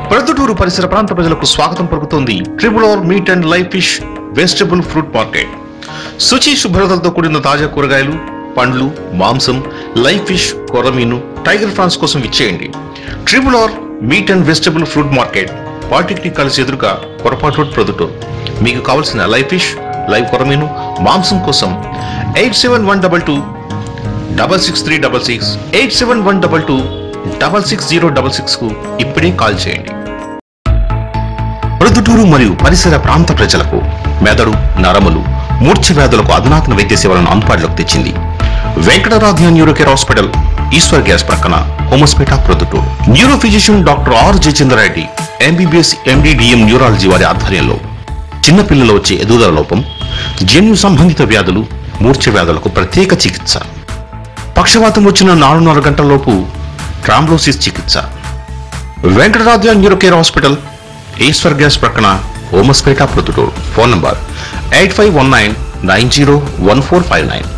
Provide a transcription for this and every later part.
ప్రొద్దుటూరు పరిసర ప్రాంత ప్రజలకు స్వాగతం పలుకుతోంది triple R meet and live fish vegetable fruit market శుచి శుభ్రతలతో కూడిన తాజా కూరగాయలు పండ్లు మాంసం లైఫ్ ఫిష్ కొర్రమీను టైగర్ ఫ్రాన్స్ కోసం ఇచ్చేయండి triple R meet and vegetable fruit market polytechnic college ఎదురుగా పొరపాటు రోడ్ ప్రొద్దుటూరు మీకు కావలసిన లైఫ్ ఫిష్ లైవ్ కొరమీను మాంసం కోసం eight seven one double two double six three double six eight seven one double two double six zero double six కు ఇప్పుడే call చేయండి ప్రొద్దుటూరు మరియు పరిసర ప్రాంత ప్రజలకు మెదడు నరములు మూర్ఛ వ్యాధులకు అధునాతన వైద్య సేవలను అందుబాటులోకి తెచ్చింది Venkataradhya neuro care hospital Eshwar gas ప్రక్కన Homaspeta Proddatur neuro physician doctor R Jayachandra Reddy MBBS MD DM neurology వారి ఆధ్వర్యంలో చిన్నపిల్లలు వచ్చే ఎదుగుదల లోపం జన్యు సంబంధిత వ్యాధులు మూర్ఛ వ్యాధులకు ప్రత్యేక చికిత్స పక్షవాతం వచ్చిన నాలుగున్నర గంటలలోపు ట్రాంబ్లోసిస్ చికిత్స Venkataradhya neuro care hospital Eshwar gas ప్రక్కన Homaspeta Proddatur phone number eight five one nine nine zero one four five nine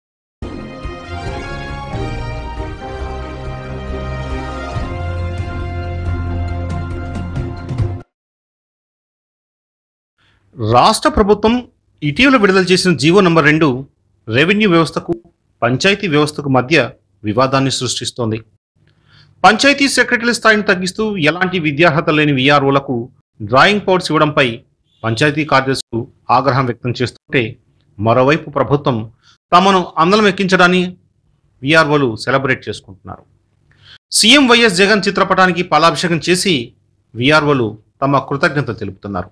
రాష్ట్ర ప్రభుత్వం ఇటీవల విడుదల చేసిన జీవో నంబర్ రెండు రెవెన్యూ వ్యవస్థకు పంచాయతీ వ్యవస్థకు మధ్య వివాదాన్ని సృష్టిస్తోంది పంచాయతీ సెక్రటరీ స్థాయిని తగ్గిస్తూ ఎలాంటి విద్యార్హత లేని విఆర్ఓలకు డ్రాయింగ్ పౌడ్స్ ఇవ్వడంపై పంచాయతీ కార్యదర్శులు ఆగ్రహం వ్యక్తం చేస్తుంటే మరోవైపు ప్రభుత్వం తమను అందలం ఎక్కించడాన్ని విఆర్ఓలు సెలబ్రేట్ చేసుకుంటున్నారు సీఎం వైఎస్ జగన్ చిత్రపటానికి పాలాభిషేకం చేసి విఆర్ఓలు తమ కృతజ్ఞత తెలుపుతున్నారు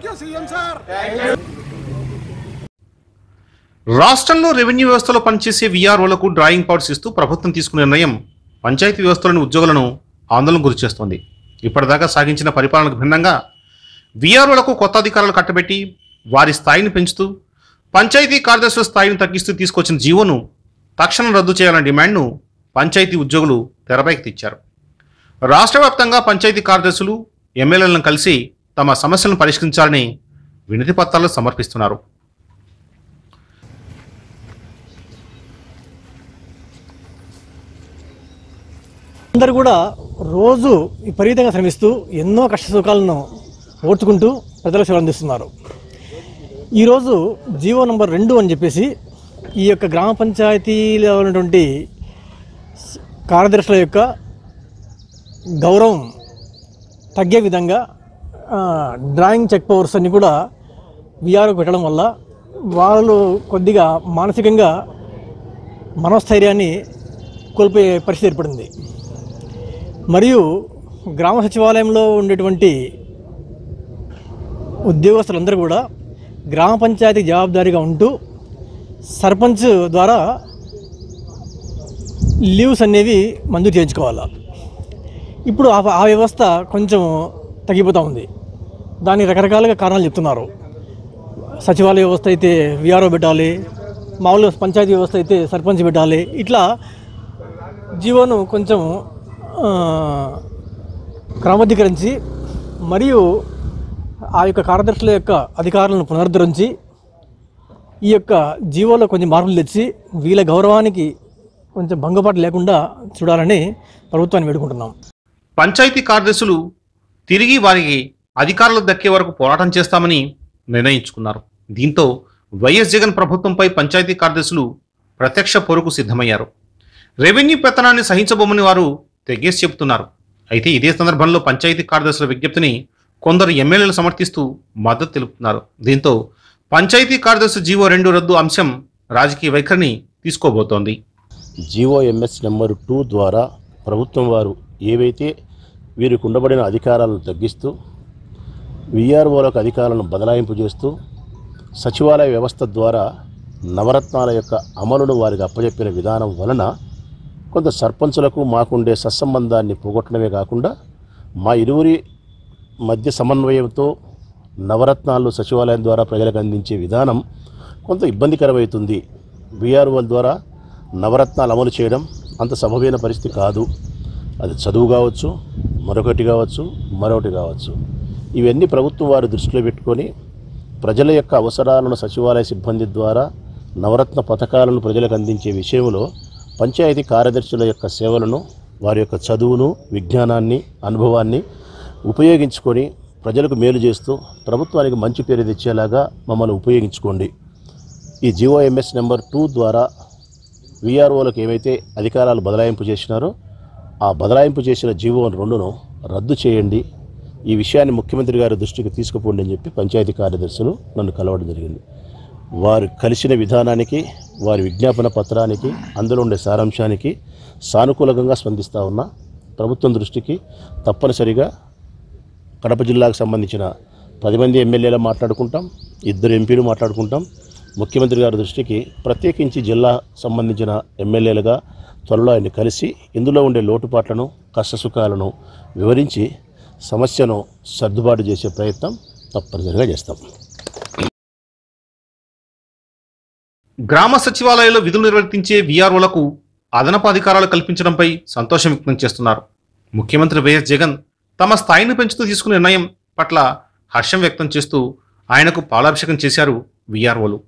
రాష్ట్రంలో రెవెన్యూ వ్యవస్థలో పనిచేసే విఆర్ఓలకు డ్రాయింగ్ పౌడ్స్ ఇస్తూ ప్రభుత్వం తీసుకున్న నిర్ణయం పంచాయతీ వ్యవస్థలోని ఉద్యోగులను ఆందోళన గురిచేస్తోంది ఇప్పటిదాకా సాగించిన పరిపాలనకు భిన్నంగా విఆర్ఓలకు కొత్త అధికారాలు కట్టబెట్టి వారి స్థాయిని పెంచుతూ పంచాయతీ కార్యదర్శుల స్థాయిని తగ్గిస్తూ తీసుకొచ్చిన జీవోను తక్షణం రద్దు చేయాలన్న డిమాండ్ను పంచాయతీ ఉద్యోగులు తెరపైకి తెచ్చారు రాష్ట్ర వ్యాప్తంగా పంచాయతీ కార్యదర్శులు ఎమ్మెల్యేలను కలిసి తమ సమస్యలను పరిష్కరించాలని వినతి పత్రాలు సమర్పిస్తున్నారు అందరూ కూడా రోజు విపరీతంగా శ్రమిస్తూ ఎన్నో కష్ట సుఖాలను ఓర్చుకుంటూ ప్రజలకు సేవ అందిస్తున్నారు ఈరోజు జీవో నంబర్ రెండు అని చెప్పేసి ఈ యొక్క గ్రామ పంచాయతీలో ఉన్నటువంటి స్- కార్యదర్శుల యొక్క గౌరవం తగ్గే విధంగా ఆ, డ్రాయింగ్ చెక్ పవర్స్ అన్ని కూడా విఆర్ఓ పెట్టడం వల్ల వాళ్ళు కొద్దిగా మానసికంగా మనోస్థైర్యాన్ని కోల్పోయే పరిస్థితి ఏర్పడింది మరియు గ్రామ సచివాలయంలో ఉండేటువంటి ఉద్యోగస్తులందరూ కూడా గ్రామ పంచాయతీ జవాబుదారీగా ఉంటూ సర్పంచ్ ద్వారా లీవ్స్ అనేవి మంజూరు చేయించుకోవాలి ఇప్పుడు ఆ ఆ వ్యవస్థ కొంచెం తగ్గిపోతూ ఉంది దానికి రకరకాలుగా కారణాలు చెప్తున్నారు సచివాలయ వ్యవస్థ అయితే విఆర్ఓ పెట్టాలి మామూలుగా పంచాయతీ వ్యవస్థ అయితే సర్పంచ్ పెట్టాలి ఇట్లా జీవోను కొంచెం ఆ, క్రమబద్ధీకరించి మరియు ఆ యొక్క కార్యదర్శుల యొక్క అధికారులను పునరుద్ధరించి ఈ యొక్క జీవోలో కొంచెం మార్పులు తెచ్చి వీళ్ళ గౌరవానికి కొంచెం భంగపాటు లేకుండా చూడాలని ప్రభుత్వాన్ని వేడుకుంటున్నాం పంచాయతీ కార్యదర్శులు తిరిగి వారికి అధికారులు దక్కే వరకు పోరాటం చేస్తామని నిర్ణయించుకున్నారు దీంతో వైఎస్ జగన్ ప్రభుత్వంపై పంచాయతీ కార్యదర్శులు ప్రత్యక్ష పొరుకు సిద్ధమయ్యారు రెవెన్యూ పెత్తనాన్ని సహించబోమని వారు తెగేసి చెబుతున్నారు అయితే ఇదే సందర్భంలో పంచాయతీ కార్యదర్శుల విజ్ఞప్తిని కొందరు ఎమ్మెల్యేలు సమర్థిస్తూ మద్దతు తెలుపుతున్నారు దీంతో పంచాయతీ కార్యదర్శి జీవో రెండు రద్దు అంశం రాజకీయ వైఖరిని తీసుకోబోతోంది జీఓఎంఎస్ నెంబర్ టూ ద్వారా ప్రభుత్వం వారు ఏవైతే వీరికి ఉండబడిన అధికారాలను తగ్గిస్తూ విఆర్ఓలకు అధికారాలను బదలాయింపు చేస్తూ సచివాలయ వ్యవస్థ ద్వారా నవరత్నాల యొక్క అమలును వారికి అప్పచెప్పిన విధానం వలన కొంత సర్పంచులకు మాకుండే సత్సంబంధాన్ని పోగొట్టడమే కాకుండా మా ఇరువురి మధ్య సమన్వయంతో నవరత్నాలు సచివాలయం ద్వారా ప్రజలకు అందించే విధానం కొంత ఇబ్బందికరమవుతుంది విఆర్ఓల ద్వారా నవరత్నాలు అమలు చేయడం అంత సమమైన పరిస్థితి కాదు అది చదువు కావచ్చు మరొకటి కావచ్చు మరొకటి కావచ్చు ఇవన్నీ ప్రభుత్వం వారు దృష్టిలో పెట్టుకొని ప్రజల యొక్క అవసరాలను సచివాలయ సిబ్బంది ద్వారా నవరత్న పథకాలను ప్రజలకు అందించే విషయంలో పంచాయతీ కార్యదర్శుల యొక్క సేవలను వారి యొక్క చదువును విజ్ఞానాన్ని అనుభవాన్ని ఉపయోగించుకొని ప్రజలకు మేలు చేస్తూ ప్రభుత్వానికి మంచి పేరు తెచ్చేలాగా మమ్మల్ని ఉపయోగించుకోండి ఈ జిఓఎంఎస్ నెంబర్ టూ ద్వారా విఆర్ఓలకు ఏవైతే అధికారాలు బదలాయింపు చేసినారో ఆ బదలాయింపు చేసిన జీవో రెండును రద్దు చేయండి ఈ విషయాన్ని ముఖ్యమంత్రి గారి దృష్టికి తీసుకుపోండి అని చెప్పి పంచాయతీ కార్యదర్శులు నన్ను కలవడం జరిగింది వారు కలిసిన విధానానికి వారి విజ్ఞాపన పత్రానికి అందులో ఉండే సారాంశానికి సానుకూలంగా స్పందిస్తూ ఉన్న ప్రభుత్వం దృష్టికి తప్పనిసరిగా కడప జిల్లాకు సంబంధించిన పది మంది ఎమ్మెల్యేలు మాట్లాడుకుంటాం ఇద్దరు ఎంపీలు మాట్లాడుకుంటాం ముఖ్యమంత్రి గారి దృష్టికి ప్రత్యేకించి జిల్లా సంబంధించిన ఎమ్మెల్యేలుగా త్వరలో ఆయన కలిసి ఇందులో ఉండే లోటుపాట్లను కష్టసుఖాలను వివరించి సమస్యను సర్దుబాటు చేసే ప్రయత్నం తప్పనిసరిగా చేస్తాం గ్రామ సచివాలయాల్లో విధులు నిర్వర్తించే వీఆర్ఓలకు అదనపు అధికారాలు కల్పించడంపై సంతోషం వ్యక్తం చేస్తున్నారు ముఖ్యమంత్రి వైఎస్ జగన్ తమ స్థాయిని పెంచుతూ తీసుకున్న నిర్ణయం పట్ల హర్షం వ్యక్తం చేస్తూ ఆయనకు పాలాభిషేకం చేశారు వీఆర్ఓలు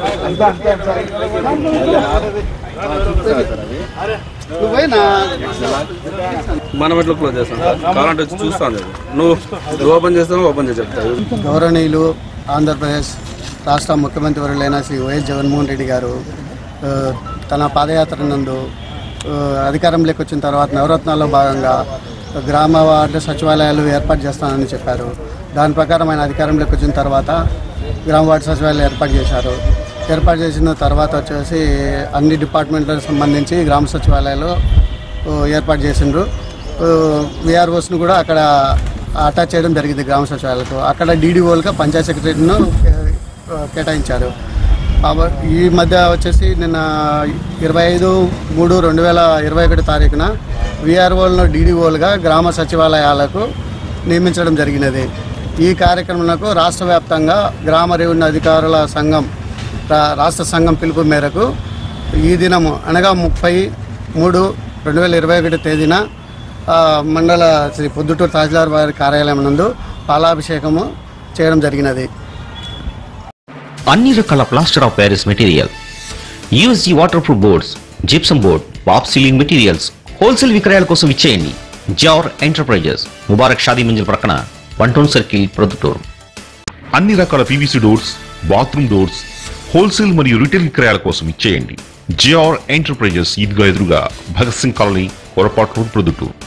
మనం ఎట్లా క్లోజ్ చేస్తాం కావాలంటే వచ్చి చూస్తాను నేను. నువ్వు నువ్వు ఓపెన్ చేస్తావు ఓపెన్ చేసి చెప్తావు గౌరవనీయులు ఆంధ్రప్రదేశ్ రాష్ట్ర ముఖ్యమంత్రి వర్యులైన శ్రీ వైఎస్ జగన్మోహన్ రెడ్డి గారు ఆ, తన పాదయాత్ర నందు ఆ, అధికారంలోకి వచ్చిన తర్వాత నవరత్నాల్లో భాగంగా గ్రామ వార్డు సచివాలయాలు ఏర్పాటు చేస్తానని చెప్పారు దాని ప్రకారం ఆయన అధికారంలోకి వచ్చిన తర్వాత గ్రామ వార్డు సచివాలయాలు ఏర్పాటు చేశారు ఏర్పాటు చేసిన తర్వాత వచ్చేసి అన్ని డిపార్ట్మెంట్లకు సంబంధించి గ్రామ సచివాలయాలు ఆ, ఏర్పాటు చేసిండ్రు విఆర్ఓస్ను కూడా అక్కడ అటాచ్ చేయడం జరిగింది గ్రామ సచివాలయాలకు అక్కడ డీడీఓలుగా పంచాయత్ సెక్రటరీను ఆ, కేటాయించారు కాబ- ఈ మధ్య వచ్చేసి నిన్న ఇరవై ఐదు మూడు రెండు వేల ఇరవై ఒకటి తారీఖున విఆర్ఓలను డీడీఓలుగా గ్రామ సచివాలయాలకు నియమించడం జరిగినది ఈ కార్యక్రమంలో రాష్ట్ర వ్యాప్తంగా గ్రామ రెవెన్యూ అధికారుల సంఘం రా- రాష్ట్ర సంఘం పిలుపు మేరకు ఈ దినము అనగా ముప్పై మూడు రెండు వేల ఇరవై ఒకటి తేదీన ఆ, మండల శ్రీ పొద్దుటూరు తహసీల్దార్ వారి కార్యాలయం నందు పాలాభిషేకము చేయడం జరిగినది అన్ని రకాల plaster of Paris material USG waterproof boards gypsum board POP ceiling materials wholesale విక్రయాల కోసం ఇచ్చేయండి జార్ ఎంటర్ప్రైజెస్ ముబారక్ షాదీ మంజిల్ ప్రక్కన వన్ టౌన్ సర్కిల్ ప్రొద్దుటూరు అన్ని రకాల PVC doors bathroom doors wholesale మరియు రిటైల్ విక్రయాల కోసం ఇచ్చేయండి జిఆర్ ఎంటర్ప్రైజెస్ ఈద్గా ఎదురుగా భగత్ సింగ్ కాలనీ కొరపాటు రోడ్ ప్రొద్దుటూరు